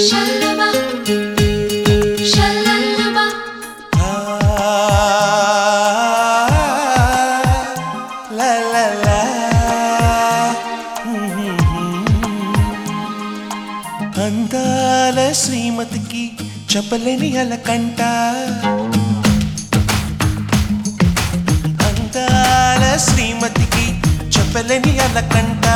షల్లబా షల్లల్లబా ఆ, లా, లా, లా. అందాల శ్రీమతికి చెప్పలేని అలకంట అందాల శ్రీమతికి చెప్పలేని అలకంట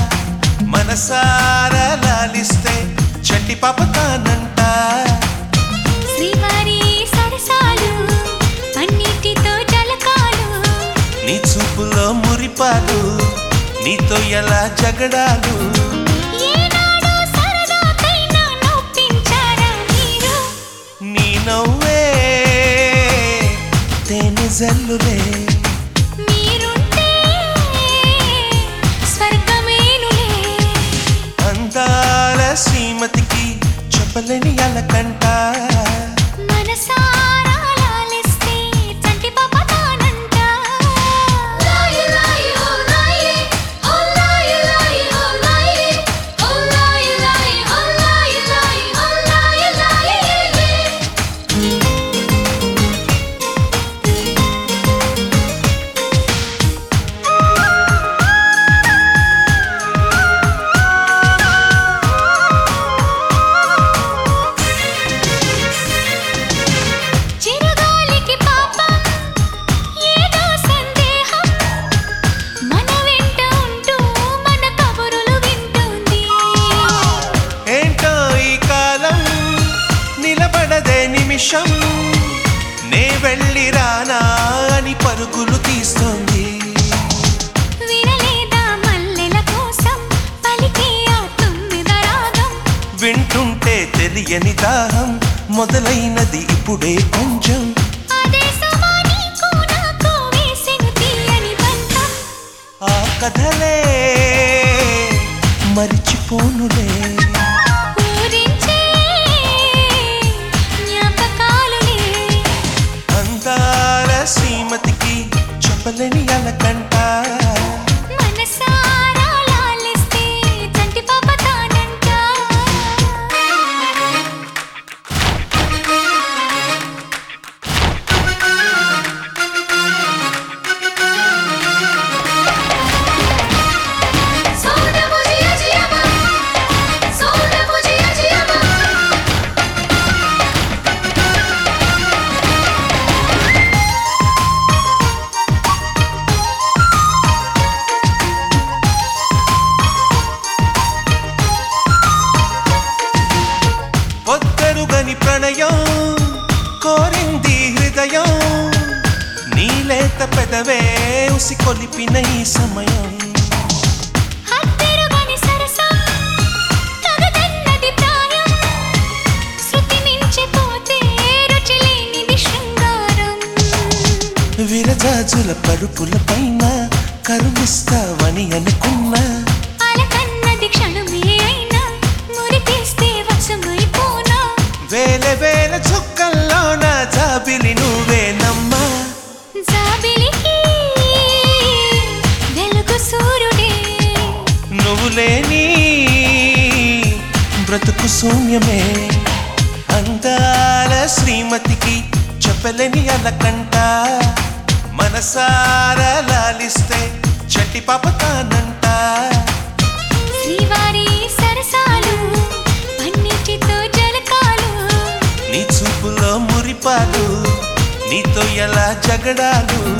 మనసారా లాలిస్తే చంటి పాప తానంట శ్రీవారి సరసాలు అన్నిటితో జలకాలు నీ చూపులో మురిపాలు నీతో ఎలా జగడాలు ఏనాడు సరదాకైనా నొప్పించారా మీరు నీ నవ్వే తేనె జల్లులే మీరుంటే స్వర్గమేనులే అందాల శ్రీమతికి చెప్పలేని అలకంట మనసారా లాలిస్తే చంటి పాప తానంట లాయి లాయి ఓ లాయి ఓ లాయి లాయి ఓ లాయి ఓ లాయి లాయి ఓ లాయి లాయి ఓ లాయి లాయి చిరుగాలికి పాపం ఏదో సందేహం మన వెంట ఉంటూ మన కబురులు వింటుంది ఏంటో ఈ కాలం నిలబడదే నిమిషం నే వెళ్ళి రానా అని పరుగులు తీస్తోంది వినలేదా మల్లెల కోసం పలికే ఆ తుమ్మిద రాగం వింటుంటే తెలియని దాహం మొదలైనది ఇప్పుడే కొంచెం అదే సమా నీకు నాకు వేసిన తీయని బంధం ఆ కథలే మరిచిపోనులే ఊరించే జ్ఞాపకాలులే అందాల శ్రీమతికి చెప్పలేని అలకంట మనసారా లాలిస్తే చంటి పాప తానంట సోడా బుజియా జియామా సోడా బుజియా జియామా పొద్దరుగని ప్రణయం కోరింది హృదయం నీలేత పెదవే ఉసి కొలిపిన ఈ సమయం హత్తెరుగని సరసం తగదన్నది ప్రాయం శృతి మించిపోతే రుచి లేనిది శృంగారం విరజాజుల పరుపుల పైన కరుణిస్తావని అనుకున్నా అలకన్నది క్షణమే అయినా మురిపేస్తే వశమైపోనా వేల వేల చుక్కల్లోన జాబిలి నువ్వేనమ్మా జాబిలికి వెలుగు సూర్యుడే నువ్వు లేని బ్రతుకు శూన్యమే అందాల శ్రీమతికి చెప్పలేని అలకంట మనసారా లాలిస్తే చట్టి పాప తానంట శ్రీవారి సరసాలు అన్నిటితో జలకాలు నీ చూపులో మురిపాలు నీతో ఎలా జగడాలు